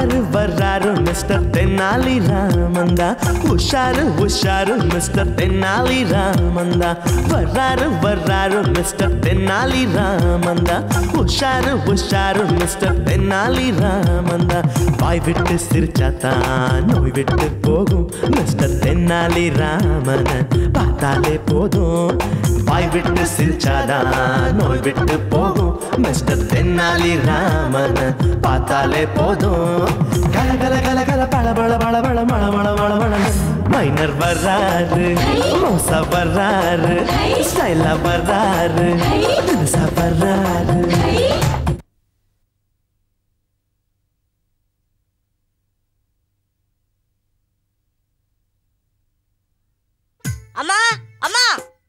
வர்றாரு வர்றாரு மிஸ்டர் தென்னாலி ராமந்தா உஷாரு உஷாரு மிஸ்டர் தென்னாலி ராமந்தா வர்றாரு வர்றாரு மிஸ்டர் தென்னாலி ராமந்தா உஷாரு உஷாரு மிஸ்டர் தென்னாலி ராமந்தா வாய் விட்டு சிரிச்சாத்தான் நோய் விட்டு போகும் மிஸ்டர் தென்னாலி ராமன பார்த்தாலே போதும் வாய் விட்டு சிரிச்சாதான் நோய் விட்டு போகும் மிஸ்டர் தென்னாலி ராமன பார்த்தாலே போதும் கல கல கல கல பள பள பள பள மள மள மள மள மைனர் வர்றாரு மோசா வர்றாரு ஸ்டைலா வர்றாரு தினுசா வர்றாரு அம்மா அம்மா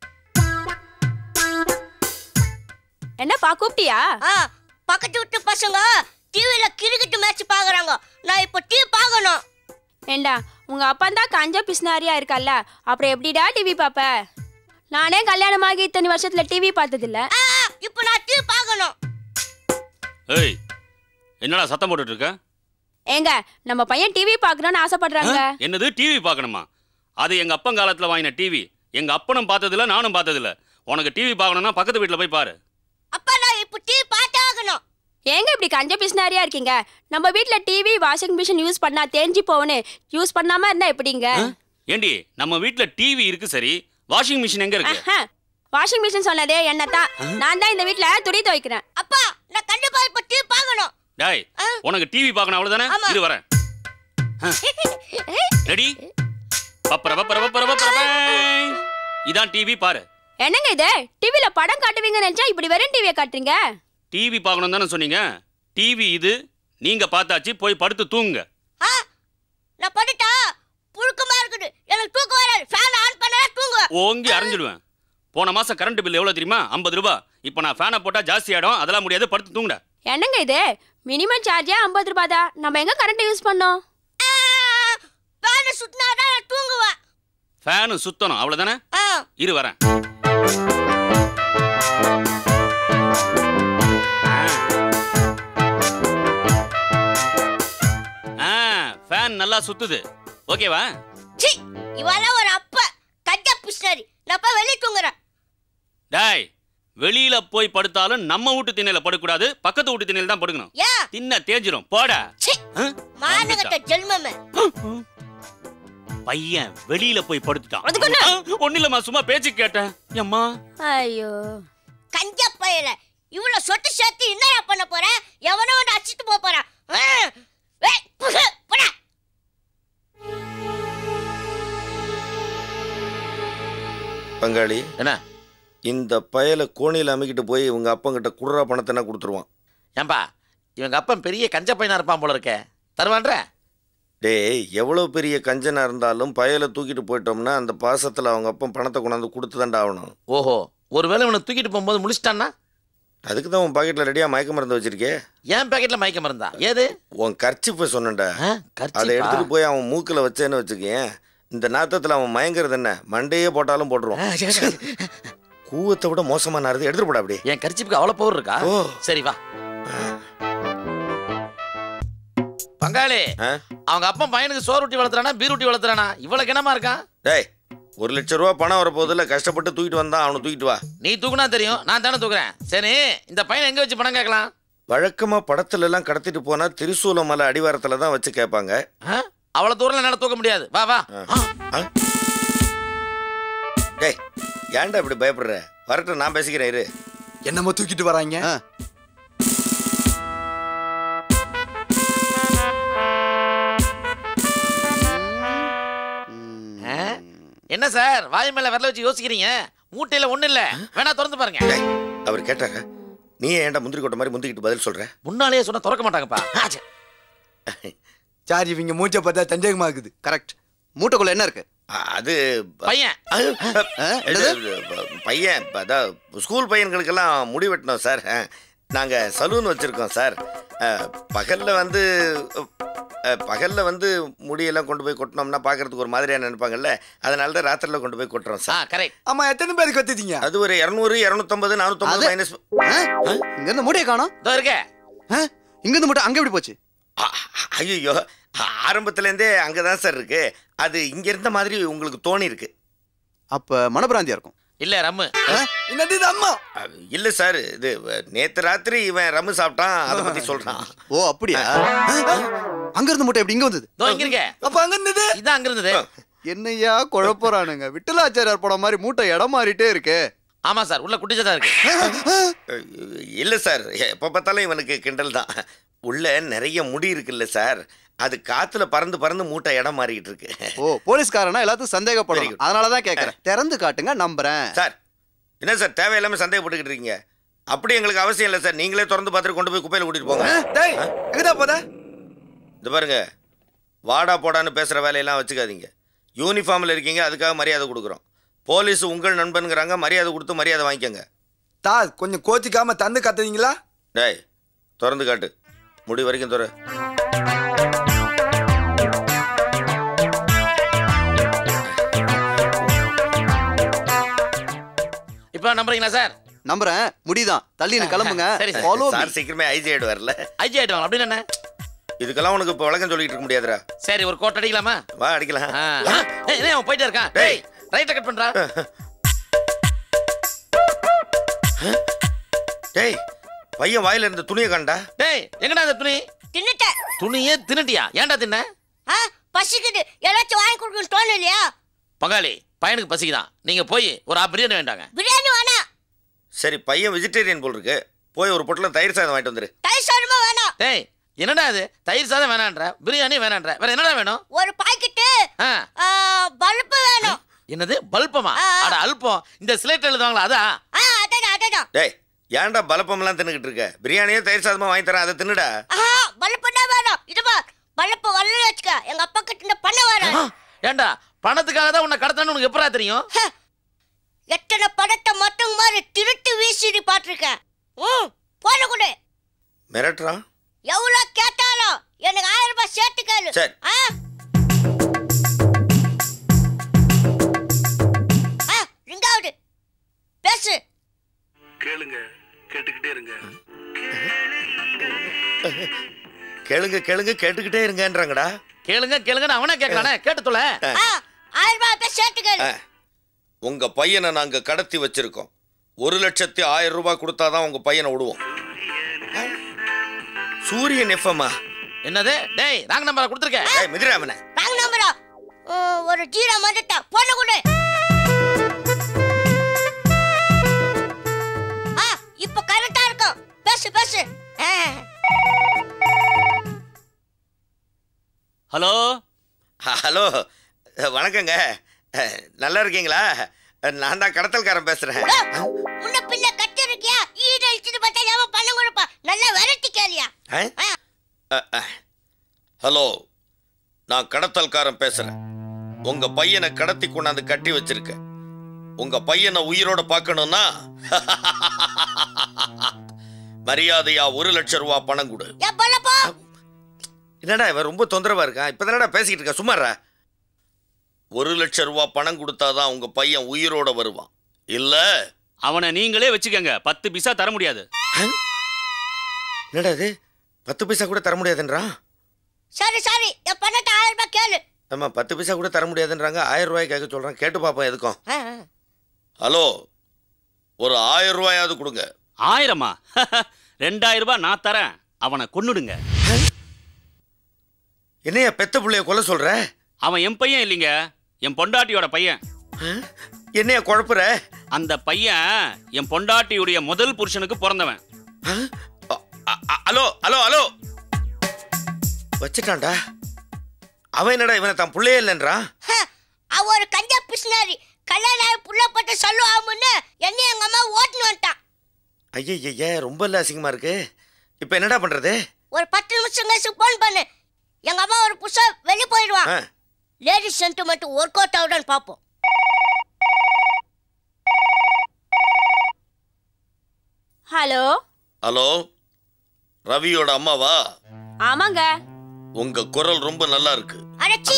என்னப்பா கூப்பிட்டியா ஆ பக்கத்து வீட்டு பசங்க டிவில கிரிக்கெட் மேட்ச் பாக்குறாங்க நான் இப்போ டிவி பார்க்கணும் ஏண்டா உங்க அப்பா தான் கஞ்ச பிஸ்னாரியா இருக்கல்ல அப்புறம் எப்படிடா டிவி பாப்ப நானே கல்யாணமாகி இத்தனை வருஷத்துல டிவி பார்த்ததில்ல ஆ, இப்போ நான் டிவி பார்க்கணும் ஏய் என்னடா சத்தம் போட்டுட்டு இருக்க ஏங்க நம்ம பையன் டிவி பார்க்கணும்னு ஆசைப்படுறாங்க ஆ? என்னது டிவி பார்க்கணுமா அது எங்க அப்பன் காலத்துல வாங்கின டிவி எங்க அப்பனும் பார்த்ததில்ல நானும் பார்த்ததில்ல உனக்கு டிவி பார்க்கணும்னா பக்கத்து வீட்டுல போய் பாரு அப்பா நான் இப்போ டிவி பார்த்தே ஆகணும் ஏங்க இப்படி கஞ்ச பிஸ்னாரியா இருக்கீங்க நம்ம வீட்ல டிவி வாஷிங் மிஷின் யூஸ் பண்ணா தேஞ்சு போவனு யூஸ் பண்ணாம இருந்தா எப்படிங்க ஆ? ஏண்டி நம்ம வீட்ல டிவி இருக்கு சரி வாஷிங் மிஷின் எங்க இருக்கு வாஷிங் மிஷின் சொன்னதே என்ன தான் நான் தான் இந்த வீட்ல துணி துவைக்கிறேன் அப்பா நான் கண்டிப்பா இப்போ டிவி பார்க்கணும் டேய் ஆ? உனக்கு டிவி பார்க்கணும் அவ்வளவுதானே ஆமா. இரு வரேன் ரெடி பப்பர பப்பர பப்பர பப்பர பை. இதான் டிவி பாரு என்னங்க இது டிவில படம் காட்டுவீங்கன்னு நினைச்சா இப்படி வெறும் டிவியை காட்டுறீங்க டிவி பார்க்கணும் தானே சொன்னீங்க டிவி இது நீங்க பார்த்தாச்சு போய் படுத்து தூங்குங்க ஆ நான் படுத்தா புழுக்கமா இருக்குது எனக்கு தூக்கம் வராது ஃபேன் ஆன் பண்ணா தூங்குவேன் ஓங்கி அரைஞ்சிடுவேன் போன மாசம் கரண்ட் பில் எவ்வளவு தெரியுமா ஐம்பது ரூபாய் இப்போ நான் ஃபேனை போட்டா ஜாஸ்தி ஆயிடும் அதெல்லாம் முடியாது படுத்து தூங்குடா என்னங்க இது மினிமம் சார்ஜே ஐம்பது ரூபாய் தான் நம்ம எங்க கரண்ட் யூஸ் பண்ணோம் ஃபேனை சுத்தினா தான் நான் தூங்குவேன் ஃபேனு சுத்தணும் அவ்வளவுதானே ஆ இரு வரேன் ஆ ஃபேன் நல்லா சுத்துது ஓகேவா சி இவெல்லாம் ஒரு அப்ப கஞ்ச பிஸ்னரி நான் போய் வெளியே தூங்குறேன் டாய் வெளியில போய் படுத்தாலும் நம்ம வீட்டு திண்ணையில படுக்கூடாது பக்கத்து வீட்டு திண்ணையில தான் படுக்கணும் ஏன் தின்ன தேஞ்சிரும் போடா சி ஆ? மானகட்ட ஜென்மமே பையன் வெளியில போய் படுத்துட்டான் அதுக்கு என்ன? ஒண்ணு இல்லம்மா சும்மா பேச்சு கேட்டேன் அம்மா ஐயோ கஞ்ச பயல இவ்வளவு சொத்து சேர்த்து என்னடா பண்ண போற எவனோ ஒன்று அடிச்சிட்டு போக போறான் ஆ, ஏய், புகு, போடா. பங்காளி என்ன இந்த பயலை கோணியில் அமைக்கிட்டு போய் உங்க அப்பங்கிட்ட குடுறா பணத்தை என்ன கொடுத்துருவான் ஏன்பா இவங்க அப்பன் பெரிய கஞ்ச பையனா இருப்பான் போல இருக்க தருவான்ற டேய் எவ்வளோ பெரிய கஞ்சனா இருந்தாலும் பயலை தூக்கிட்டு போயிட்டோம்னா அந்த பாசத்தில் அவங்க அப்பன் பணத்தை கொண்டாந்து கொடுத்து தாண்டா ஆகணும் ஓஹோ ஒருவேளை இவனை தூக்கிட்டு போகும்போது முடிச்சிட்டான்னா அதுக்கு தான் உன் பாக்கெட்டில் ரெடியாக மயக்க மருந்து வச்சிருக்கே என் பேக்கெட்ல மயக்க மருந்தா ஏது உன் கர்ச்சிப்பை சொன்னேன்டா ஆ, அதை கர்ச்சீஃபா? எடுத்துட்டு போய் அவன் மூக்கில் வச்சேன்னு வச்சுக்கேன் இந்த நாத்தத்தில் அவன் மயங்கிறது என்ன மண்டையே போட்டாலும் போட்டுருவான் கூவத்தை விட மோசமான அறுது எடுத்துட்டு போடா அப்படி என் கர்ச்சிப்புக்கு அவ்வளவு பவர் இருக்கா ஓ. சரி வா பங்காளி ஆ? அவங்க அப்பன் பையனுக்கு சோறு ஊட்டி வளர்த்துறானா பீர் ஊட்டி வளர்த்துறானா இவ்வளவு கிணமா இருக்கான் டேய் ஒரு லட்ச ரூபா பணம் வரப்போதில்ல கஷ்டப்பட்டு தூக்கிட்டு வந்தான் அவனை தூக்கிட்டு வா நீ தூக்குனா தெரியும் நான் தானே தூக்குறேன் சரி இந்த பையனை எங்க வச்சு பணம் கேட்கலாம் வழக்கமாக படத்துல எல்லாம் கடத்திட்டு போனா திரிசூல மலை அடிவாரத்தில் தான் வச்சு கேட்பாங்க ஆ? அவ்வளவு தூரம் என்னால தூக்க முடியாது வா வா ஆ. ஆ? டேய் ஏன்டா இப்படி பயப்படுற வரட்டும் நான் பேசிக்கிறேன் இரு என்னமோ தூக்கிட்டு வராங்க ஆ? என்ன சார் வாய் மேல விரல வச்சு யோசிக்கிறீங்க மூட்டையில ஒண்ணு இல்ல வேணா திறந்து பாருங்க டேய் அவர் கேட்டாங்க நீ ஏன்டா முந்திரி கொட்டை மாதிரி முந்திக்கிட்டு பதில் சொல்ற முன்னாலேயே சொன்னா திறக்க மாட்டாங்கப்பா ஆச்சே. சார் இவங்க மூஞ்ச பார்த்தா சந்தேகமா இருக்குது கரெக்ட் மூட்டைக்குள்ள என்ன இருக்கு அ- அது ப- பையன் அது, ஆ, இது, என்னது? ப- பையன் ப- அதான் ஸ்கூல் பையன்களுக்கெல்லாம் முடி வெட்டினோம் சார் அ, நாங்க சலூன் வச்சிருக்கோம் சார் அ, பகல்ல வந்து அ, பகல்ல வந்து முடியெல்லாம் கொண்டு போய் கொட்டினோம்னா பார்க்கறதுக்கு ஒரு மாதிரியா நினைப்பாங்கல்ல அதனால தான் ராத்திரில கொண்டு போய் கொட்டுறோம் ஆ சார் கரெக்ட் ஆமா எத்தனை பேருக்கு வத்துட்டீங்க அது ஒரு இரநூறு இரநூத்தம்பது நானூத்தம்பது அது- மைனஸ் இங்க இருந்து மூட்டையை காணோம் இதோ இருக்க ஆ? இங்க இருந்து மூட்டை அங்க எப்படி போச்சு அ- ஐயோ ஆரம்பத்துலேருந்தே அங்கே தான் சார் இருக்கு அது இங்கே இருந்த மாதிரி உங்களுக்கு தோணி இருக்கு அப்ப மனப்பிராந்தியா இருக்கும் இல்ல ரம்மு என்னது இது அம்மா இல்லை சார் இது நேற்று ராத்திரி இவன் ரம்மு சாப்பிட்டான் அதை பற்றி சொல்கிறான் ஓ அப்படியா அங்க இருந்து மூட்டை எப்படி இங்க வந்தது இதோ இங்க இருக்க அப்ப அங்க இருந்தது இதான் அங்க இருந்தது என்னையா குழப்பறானுங்க விட்டலாச்சாரியார் படம் மாதிரி மூட்டை இடம் மாறிட்டே இருக்கு ஆமா சார் உள்ள குட்டிச்சதா இருக்கு இல்லை சார் எப்போ பார்த்தாலும் இவனுக்கு கிண்டல் தான் உள்ள நிறைய முடி இருக்குல்ல சார் அது காத்துல பறந்து பறந்து மூட்டை இடம் மாறிக்கிட்டு இருக்கு ஓ போலீஸ்காரனா எல்லாத்துக்கும் Very சந்தேகப்படும் good. அதனாலதான் கேக்குறேன் திறந்து காட்டுங்க நம்புறேன் சார் என்ன சார் தேவையில்லாம சந்தேகப்பட்டுக்கிட்டு இருக்கீங்க அப்படி எங்களுக்கு அவசியம் இல்லை சார் நீங்களே திறந்து பார்த்துட்டு கொண்டு போய் குப்பையில் கூட்டிட்டு போங்க டேய் எங்கடா போத இந்த பாருங்க வாடா போடான்னு பேசுகிற வேலையெல்லாம் வச்சுக்காதீங்க யூனிஃபார்மில் இருக்கீங்க அதுக்காக மரியாதை கொடுக்குறோம் போலீஸ் உங்கள் நண்பனுங்கிறாங்க மரியாதை கொடுத்து மரியாதை வாங்கிக்கோங்க தா கொஞ்சம் கோச்சிக்காம தந்து கத்துறீங்களா டேய் திறந்து காட்டு முடி வரைக்கும் துற இப்ப நம்புறீங்களா சார் நம்புறேன் முடிதான் தள்ளின்னு கிளம்புங்க சரி, சார். ஃபாலோ சார் சீக்கிரமே ஐஜி ஆயிடு வரல ஐஜி ஆயிட்டு அப்படின்னு என்ன இதுக்கெல்லாம் உனக்கு இப்போ விளக்கம் சொல்லிட்டு இருக்க முடியாதுடா சரி ஒரு கோட் அடிக்கலாமா வா அடிக்கலாம் ஆ. ஏய், என்ன அவன் போயிட்டே இருக்கான் டேய். டேய் ரைட்ட கட் பண்றா டேய் பையன் வாயில இருந்த துணியை கண்டா டேய் எங்கடா அந்த துணி தின்னுட்டேன் துணியே தின்னுட்டியா ஏன்டா தின்ன ஆ பசிக்குது ஏதாச்சும் வாங்கி கொடுக்கணும்னு தோணும் இல்லையா பங்காளி பையனுக்கு பசிக்குதான் நீங்க போய் ஒரு ஆ பிரியாணி வேண்டாங்க பிரியாணி வேணாம் சரி பையன் வெஜிடேரியன் போல் இருக்கு போய் ஒரு பொட்டில் தயிர் சாதம் வாங்கிட்டு வந்துரு தயிர் சாதமா வேணாம் டேய் என்னடா இது தயிர் சாதம் வேணான்ற பிரியாணி வேணான்ற வேற என்னடா வேணும் ஒரு பாக்கெட்டு ஆ பல்பு வேணும் என்னது பல்பமா ஆ, ஆ. அட அல்பம் இந்த ஸ்லேட் எழுதுவாங்களா அதா ஆ அதான் அதான் டேய் ஏன்டா பலப்பமெல்லாம் தின்னுக்கிட்டு இருக்க பிரியாணியே தயிர் சாதமா வாங்கி தரேன் அதை தின்னுடா ஆஹா பல்பு தான் வேணும் இது பா பல்பு வரல வச்சுக்க எங்க அப்பா கிட்ட பண்ண வர ஆ, ஏன்டா பணத்துக்காக தான் உன்னை கடத்தணும்னு உனக்கு எப்படா தெரியும் எத்தனை படத்தை மட்டும் மாதிரி திருட்டு வீசிடி பாட்டிருக்கேன் ம் போன கொடு மிரட்டுறான் எவ்வளவு கேட்டாலும் எனக்கு ஆயிரம் ரூபாய் சேர்த்து கேளு சரி. ஆ ஆ ரிங்காவுடு பேசு கேளுங்க கேட்டுக்கிட்டே இருங்க கேளுங்க கேளுங்க கேட்டுக்கிட்டே இருங்கன்றாங்கடா கேளுங்க கேளுங்கன்னு அவனே கேட்கலானே கேட்டு தொலை ஆ ஆயிரம் ரூபாய் பேச சேர்த்து கேளு ஆ. உங்க பையனை நாங்க கடத்தி வச்சிருக்கோம் ஒரு லட்சத்தி ஆயிரம் ரூபாய் கொடுத்தாதான் உங்க பையனை விடுவோம் ஆ? சூரியன் எஃப்எம்மா என்னது டேய் ராங் நம்பரை கொடுத்துருக்க ஏய் மிதிராமன ராங் நம்பரா ஒரு ஜீரோ வந்துட்டா போன கொடு ஆ இப்போ கரெக்டா இருக்கும் பேசு பேசு ஆ ஹலோ ஹலோ வணக்கங்க அஹ், நல்லா இருக்கீங்களா நான் தான் கடத்தல்காரன் பேசுறேன் ஆ, முன்ன பின்ன கட்டி இருக்கியா ஈடு அழிச்சுட்டு பார்த்தா எவன் பணம் கொடுப்பா நல்லா விரட்டி கேளியா ஆ? ஆ, அஹ், அஹ். ஹலோ நான் கடத்தல்காரன் பேசுறேன் உங்க பையனை கடத்தி கொண்டாந்து கட்டி வச்சிருக்கேன் உங்க பையனை உயிரோட பார்க்கணும்னா மரியாதையா ஒரு லட்சம் ரூபா பணம் கொடு ஏன் பல்லப்போ என்னடா இவன் ரொம்ப தொந்தரவா இருக்கான் இப்பதானடா பேசிக்கிட்டு இருக்க சும்மாறா ஒரு லட்சம் ரூபா பணம் கொடுத்தாதான் உங்க பையன் உயிரோட வருவான் இல்ல அவனை நீங்களே வச்சுக்கங்க பத்து பைசா தர முடியாது என்னடா இது பத்து பைசா கூட தர முடியாதுன்றான் சரி சரி என் பணத்தை ஆயிரம் ரூபாய் கேளு ஆமா பத்து பைசா கூட தர முடியாதுன்றாங்க ஆயிரம் ரூபாய் கேட்க சொல்றான் கேட்டு பார்ப்போம் எதுக்கும் ஆ, ஆ. ஹலோ ஒரு ஆயிரம் ரூபாயாவது கொடுங்க ஆயிரமா ரெண்டாயிரம் ரூபாய் நான் தரேன் அவனை கொன்னுடுங்க என்னையா பெத்த புள்ளைய கொல்ல சொல்ற அவன் என் பையன் இல்லைங்க என் பொண்டாட்டியோட பையன் என்னையா குழப்புற அந்த பையன் என் பொண்டாட்டியுடைய முதல் புருஷனுக்கு பிறந்தவன் அ- அ- அ- ஹலோ ஹலோ ஹலோ வச்சுட்டான்டா அவன் என்னடா இவனை தான் புள்ளையே இல்லைன்றான் ஹ, அவ ஒரு கஞ்சா பிசினாரி கல்யாணம் ஆகி புள்ள பட்டு சொல்லுவாமுன்னு என்ன எங்க அம்மா ஓட்டுன்னு வந்துட்டான் ஐயய்ய ரொம்ப இல்ல அசிங்கமா இருக்கு இப்போ என்னடா பண்றது ஒரு பத்து நிமிஷம் கழிச்சு போன் பண்ணு எங்க அம்மா ஒரு புதுசா வெளியே போயிடுவான் ஆ, லேடிஸ் சென்டிமெண்ட் ஒர்க் அவுட் ஆகுதான்னு பார்ப்போம் ஹலோ ஹலோ ரவியோட அம்மாவா ஆமாங்க உங்க குரல் ரொம்ப நல்லா இருக்கு அடச்சி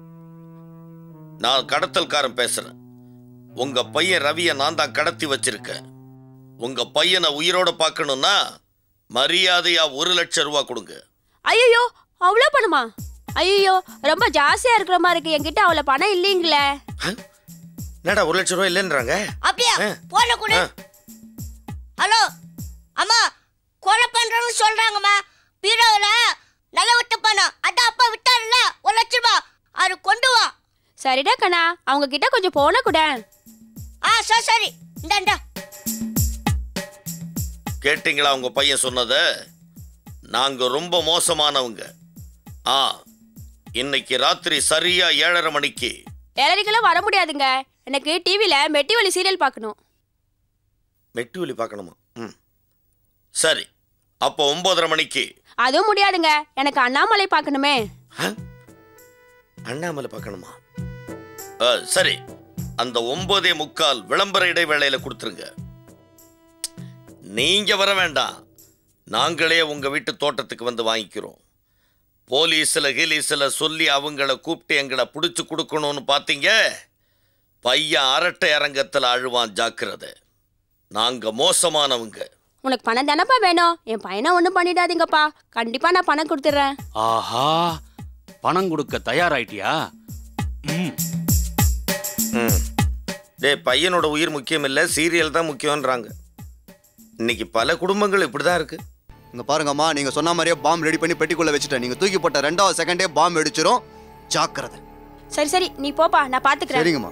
நான் கடத்தல்காரன் பேசுறேன் உங்க பையன் ரவியை நான் தான் கடத்தி வச்சிருக்கேன் உங்க பையனை உயிரோட பார்க்கணும்னா மரியாதையா ஒரு லட்சம் ரூபா கொடுங்க ஐயோ அவ்வளோ பணமா ஐயோ ரொம்ப ஜாஸ்தியா இருக்கிற மாதிரி இருக்கு என்கிட்ட அவ்வளோ பணம் இல்லைங்களே என்னடா ஒரு லட்சம் ரூபாய் இல்லைன்றாங்க அப்படியா ஆ. போன கொடு ஆ. ஹலோ அம்மா கொலை பண்றோம்னு சொல்றாங்கம்மா பீரோவில் நல்ல விட்டு பணம் அதான் அப்பா விட்டாருல்ல ஒரு லட்ச ரூபாய் அது கொண்டு வா சரிடா கண்ணா அவங்க கிட்ட கொஞ்சம் போன கூட ஆ சரி சரி இந்தா இந்தா கேட்டிங்களா உங்க பையன் சொன்னதை நாங்க ரொம்ப மோசமானவங்க ஆ இன்னைக்கு ராத்திரி சரியா ஏழரை மணிக்கு ஏழரைக்கெல்லாம் வர முடியாதுங்க எனக்கு டிவியில மெட்டி வலி சீரியல் பார்க்கணும் மெட்டி ஒலி பார்க்கணுமா ம் சரி அப்போ ஒன்பதரை மணிக்கு அதுவும் முடியாதுங்க எனக்கு அண்ணாமலை பார்க்கணுமே ஆ? அண்ணாமலை பார்க்கணுமா ஆ, சரி அந்த ஒன்பதே முக்கால் விளம்பர இடைவேளையில கொடுத்துருங்க நீங்க வர வேண்டாம் நாங்களே உங்க வீட்டு தோட்டத்துக்கு வந்து வாங்கிக்கிறோம் போலீஸில் கீலீஸில் சொல்லி அவங்கள கூப்பிட்டு எங்களை பிடிச்சி கொடுக்கணும்னு பார்த்தீங்க பையன் அரட்டை அரங்கத்தில் அழுவான் ஜாக்கிரதை நாங்க மோசமானவங்க உனக்கு பணம் தானப்பா வேணும் என் பையனை ஒன்றும் பண்ணிடாதீங்கப்பா கண்டிப்பா நான் பணம் கொடுத்துட்றேன் ஆஹா பணம் கொடுக்க தயாராயிட்டியா ம் ம் டேய் பையனோட உயிர் முக்கியம் இல்லை சீரியல் தான் முக்கியம்ன்றாங்க இன்னைக்கு பல குடும்பங்கள் இப்படி தான் இருக்கு இங்க பாருங்கம்மா நீங்க சொன்ன மாதிரியே பாம் ரெடி பண்ணி பெட்டிக்குள்ள வச்சுட்டேன் நீங்க தூக்கி போட்ட ரெண்டாவது செகண்டே பாம் வெடிச்சிரும் ஜாக்கிரதை சரி சரி நீ போப்பா நான் பாத்துக்கிறேன் சரிங்கம்மா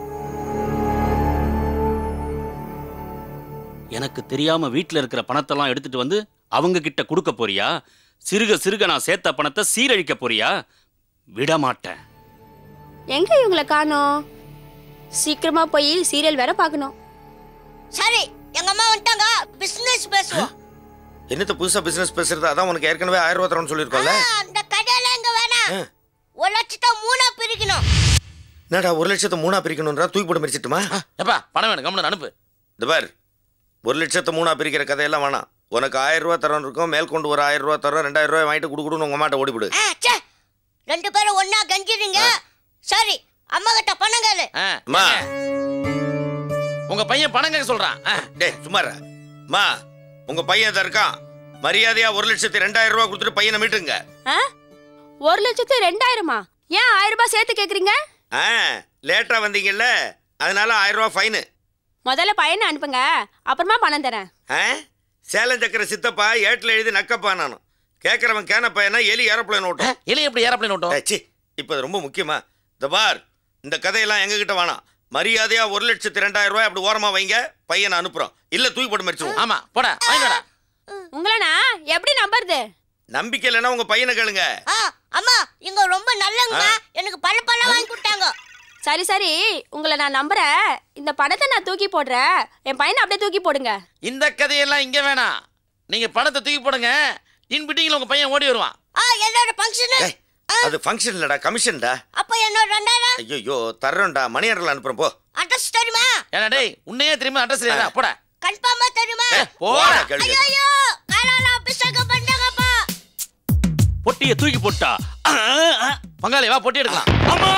எனக்கு தெரியாம வீட்ல இருக்கிற பணத்தெல்லாம் எடுத்துட்டு வந்து அவங்க கிட்ட கொடுக்க போறியா சிறுக சிறுக நான் சேர்த்த பணத்தை சீரழிக்க போறியா விட மாட்டேன் எங்க இவங்களை காணோம் சீக்கிரமா போய் சீரியல் வேற பார்க்கணும் சரி எங்க அம்மா வந்துட்டாங்க பிசினஸ் பேசுவோம் என்னத்த புதுசா பிசினஸ் பேசுறது அதான் உனக்கு ஏற்கனவே ஆயிரம் ரூபா தரணும்னு சொல்லியிருக்கோம்ல ஆ, அந்த கடையில எங்க வேணாம் ஆ. ஒரு லட்சத்தை மூணா பிரிக்கணும் என்னடா ஒரு லட்சத்தை மூணா பிரிக்கணும்ன்றா தூக்கி போட்டு மறிச்சிட்டுமா எப்பா பணம் வேணும் கம்முன்னு அனுப்பு இந்த பார் ஒரு லட்சத்தை மூணா பிரிக்கிற கதையெல்லாம் வேணாம் உனக்கு ஆயிரம் ரூபா தரோன்னு இருக்கும் மேல் கொண்டு ஒரு ஆயிரம் ரூபா தரோம் ரெண்டாயிரம் ரூபாய் வாங்கிட்டு கொடுக்கணும்னு உங்க அம்மாட்ட ஓடிவிடு ஆ, ச்சே. ரெண்டு பேரும் ஒண்ணா கஞ்சிடுங்க சரி அம்மா கிட்ட பணம் கேளு ஆ, அம்மா உங்க பையன் பணம் கேட்க சொல்றான் ஆ, டேய் சுமாரா அம்மா உங்க பையன் தான் இருக்கான் மரியாதையா ஒரு லட்சத்தி ரெண்டாயிரம் ரூபாய் கொடுத்துட்டு பையனை மீட்டுங்க ஆ? ஒரு லட்சத்து ரெண்டாயிரமா ஏன் ஆயிரம் ரூபாய் சேர்த்து கேக்குறீங்க ஆ லேட்டா வந்தீங்கல்ல அதனால ஆயிரம் ரூபாய் ஃபைனு முதல்ல பையனை அனுப்புங்க அப்புறமா பணம் தரேன் ஆ சேலம் சக்கர சித்தப்பா ஏட்டில் எழுதி நக்கப்பா நானும் கேட்குறவன் கேன பையனா எலி ஏரோப்ளேன் ஆ, ஓட்டும் எலி எப்படி ஏரோப்ளேன் ஓட்டும் ஏய், சீ இப்போ அது ரொம்ப முக்கியமா இந்த பார் இந்த கதையெல்லாம் எங்ககிட்ட வேணாம் மரியாதையா ஒரு லட்சத்தி ரெண்டாயிரம் ரூபாய் அப்படி ஓரமா வைங்க பையனை அனுப்புறோம் இல்ல தூக்கி போட்டு மறிச்சிருவோம் ஆமா போடா வாங்கிடா உங்களை நான் எப்படி நம்புறது நம்பிக்கை இல்லைன்னா உங்க பையனை கேளுங்க ஆ, அம்மா இங்க ரொம்ப நல்லவங்க எனக்கு பல பல வாங்கி கொடுத்தாங்க சரி சரி உங்களை நான் நம்புறேன் இந்த பணத்தை நான் தூக்கி போடுறேன் என் பையனை அப்படியே தூக்கி போடுங்க இந்த கதையெல்லாம் இங்க வேணாம் நீங்க பணத்தை தூக்கி போடுங்க இன் பிட்டிங்ல உங்க பையன் ஓடி வருவான் ஆ என்னோட ஃபங்க்ஷனு ஏய், அது ஃபங்க்ஷன் இல்லடா கமிஷன்டா அப்ப என்னோட ரெண்டாயிரம் ஐயோ தர்றோம்டா மணி ஆர்டர்ல அனுப்புறோம் போ அட்ரஸ் தெரியுமா ஏன்னா டேய் உன்னையே திரும்ப அட்ரஸ் இல்லையா போடா கன்ஃபார்மா தெரியுமா ஏய், போடா கேளுங்க ஐயோ காலால அபிஷேகம் பண்ணாங்கப்பா பொட்டியை தூக்கி போட்டா ஆ, ஆ. பங்காளி வா பொட்டி எடுக்கலாம் அம்மா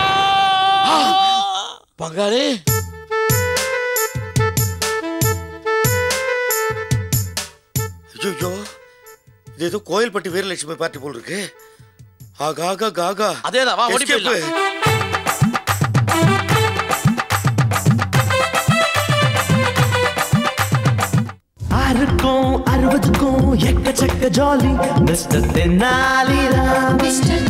பங்காளி ஐயோ இது ஏதோ கோயில்பட்டி வீரலட்சுமி பார்ட்டி போல் இருக்கு ஆகா ஆகா காகா அதேதான் வா ஓடி Escape. போயிடலாம் ஆறுக்கும் அறுபதுக்கும் எக்கச்சக்க ஜாலி மிஸ்டர் தென்னாலிராம்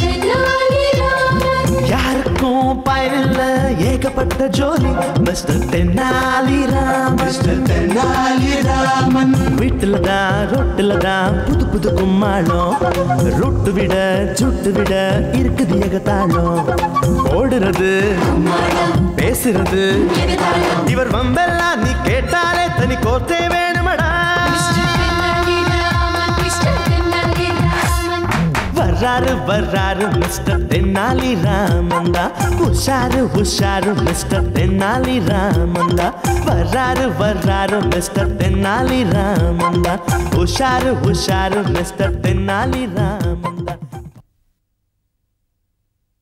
யாருக்கும் பயனில்ல ஏகப்பட்ட ஜோலி மிஸ்டர் தென்னாலிராம் மிஸ்டர் தென்னாலிராமன் வீட்டுல தான் ரொட்டுல தான் புது புது கும்மாளம் ரொட்டு விட சுட்டு விட இருக்குது ஏகத்தாளம் ஓடுறது பேசுறது இவர் வம்பெல்லாம் நீ கேட்டாலே தனி கோத்தே வேணுமடா வர்றாரு வர்றாரு மிஸ்டர் தென்னாலி ராமந்தா உஷாரு உஷாரு மிஸ்டர் தென்னாலி ராமந்தா வர்றாரு வர்றாரு மிஸ்டர் தென்னாலி ராமந்தா உஷாரு உஷாரு மிஸ்டர் தென்னாலி ராமந்தா